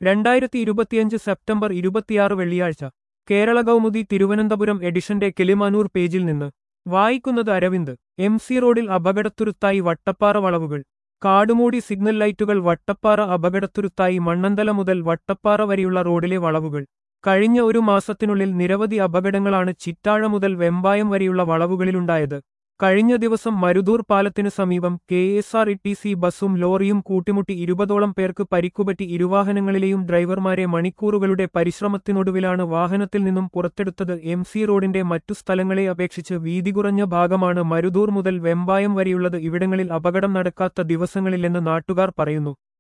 രണ്ടായിരത്തി ഇരുപത്തിയഞ്ച് സെപ്റ്റംബർ ഇരുപത്തിയാറ് വെള്ളിയാഴ്ച കേരള കൗമുദി തിരുവനന്തപുരം എഡിഷന്റെ കിളിമാനൂർ പേജിൽ നിന്ന് വായിക്കുന്നത് അരവിന്ദ് എം സി റോഡിൽ അപകടത്തുരുത്തായി വട്ടപ്പാറ വളവുകൾ കാടുമൂടി സിഗ്നൽ ലൈറ്റുകൾ വട്ടപ്പാറ അപകടത്തുരുത്തായി മണ്ണന്തല മുതൽ വട്ടപ്പാറ വരെയുള്ള റോഡിലെ വളവുകൾ കഴിഞ്ഞ ഒരു മാസത്തിനുള്ളിൽ നിരവധി അപകടങ്ങളാണ് ചിറ്റാഴ മുതൽ വെമ്പായം വരെയുള്ള വളവുകളിലുണ്ടായത് കഴിഞ്ഞ ദിവസം മരുതൂർ പാലത്തിനു സമീപം K S R T C സി ബസും ലോറിയും കൂട്ടിമുട്ടി ഇരുപതോളം പേർക്ക് പരിക്കുപറ്റി ഇരുവാഹനങ്ങളിലെയും ഡ്രൈവർമാരെ മണിക്കൂറുകളുടെ പരിശ്രമത്തിനൊടുവിലാണ് വാഹനത്തിൽ നിന്നും പുറത്തെടുത്തത് എം സി റോഡിന്റെ മറ്റു സ്ഥലങ്ങളെ അപേക്ഷിച്ച് വീതി കുറഞ്ഞ ഭാഗമാണ് മരുതൂർ മുതൽ വെമ്പായം വരെയുള്ളത് ഇവിടങ്ങളിൽ അപകടം നടക്കാത്ത ദിവസങ്ങളില്ലെന്ന് നാട്ടുകാർ പറയുന്നു